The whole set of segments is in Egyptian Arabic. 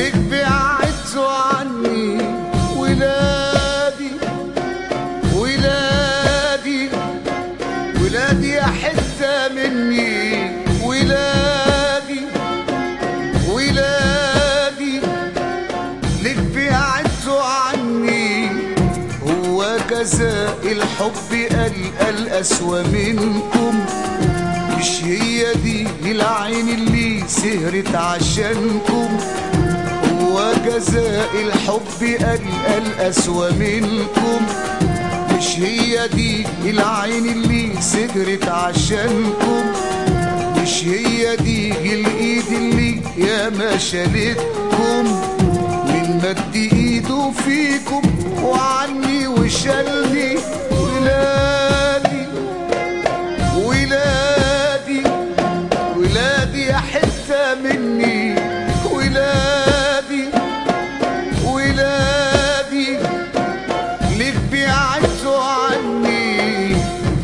ليك بعدتوا عني ولادي ولادي ولادي يا حتة مني ولادي ولادي ليك بعدتوا عني هو جزاء الحب ألقى الأسوأ منكم مش هي دي العين اللي سهرت عشانكم هو جزاء الحب ألقى الأسوأ منكم مش هي دي العين اللي سهرت عشانكم مش هي دي الايد اللي يا ما شالتكم من مد ايده فيكم وعني وشالني ولادي ولادي ولادي يا حتة مني ولادي ولادي ليك بعدتوا عني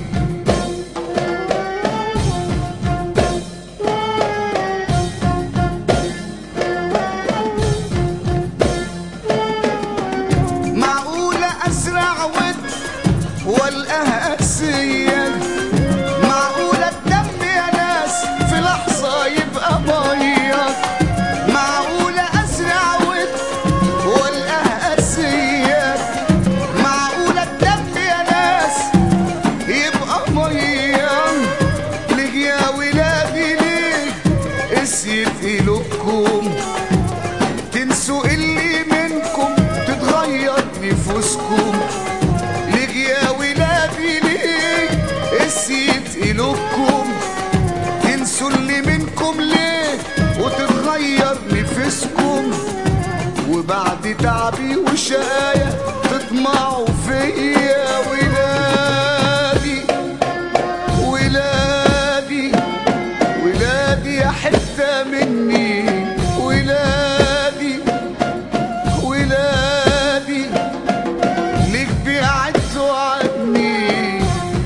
معقولة أزرع ود والقاها قاسية معقولة الدم يا ناس في لحظة يبقى مية معقولة أزرع ود والقاها قاسية معقولة الدم يا ناس يبقى مية ليه يا ولادي ليه قسيت قلوبكم تنسوا اللي منكم تتغير نفوسكم ليه يا ولادي ليه قسيت قلوبكم تنسوا اللي منكم ليه وتتغير نفسكم وبعد تعبي وشقايا تطمعوا فيا ولادي ولادي ولادي يا حتة مني ولادي ولادي ليك بعدتوا عني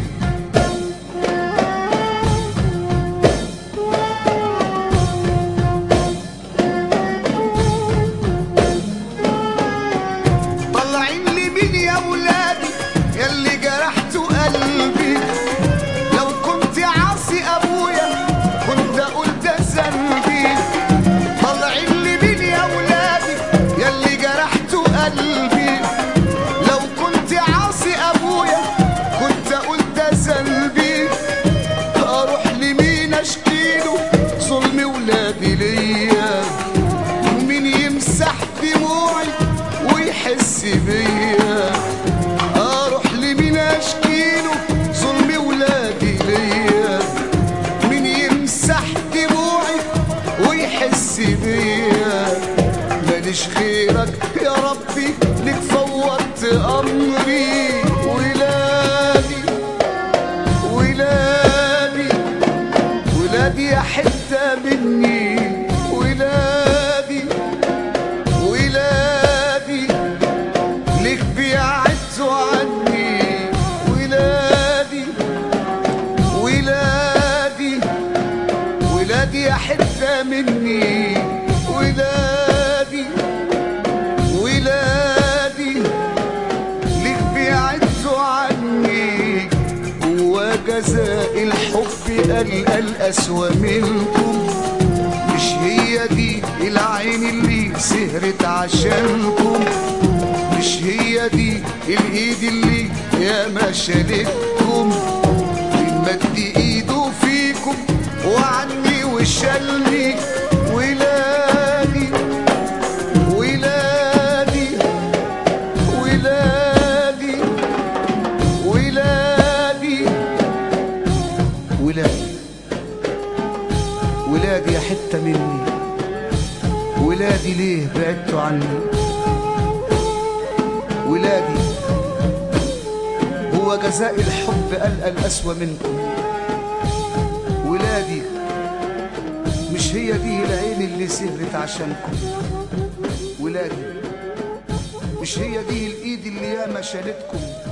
طلعين لي مين يا ولادي ياللي جرحتوا قلبي لو كنت عاصي ابويا كنت اقول ده ذنبي طلعين لي مين يا ولادي ياللي جرحتوا قلبي لو كنت عاصي ابويا كنت اقول ده ذنبي اروح لمين اشكيله ظلم ولادي ليا مين يمسح دموعي ويحس بيا اروح لمين اشكيله ظلم ولادي ليا مين يمسح دموعي ويحس بيا ماليش غيرك يا ربي لك فوضت امري ولادي ولادي ولادي يا حتة مني ولادي ولادي ليك بعدتوا عني ولادي ولادي ولادي يا حتة مني ولادي ولادي ليك بعدتوا عني هو جزاء الحب ألقى الأسوأ منكم مش هي دي العين اللي سهرت عشانكم مش هي دي الايد اللي يا ما شالتكم من مد ايده فيكم وعني وشالني ولادي ولادي ولادي ولادي ولادي ولادي يا حتة مني ولادي ليه بعدتوا عني ولادي هو جزاء الحب ألقى الأسوأ منكم ولادي مش هي دي العين اللي سهرت عشانكم ولادي مش هي دي الإيد اللي ياما شالتكم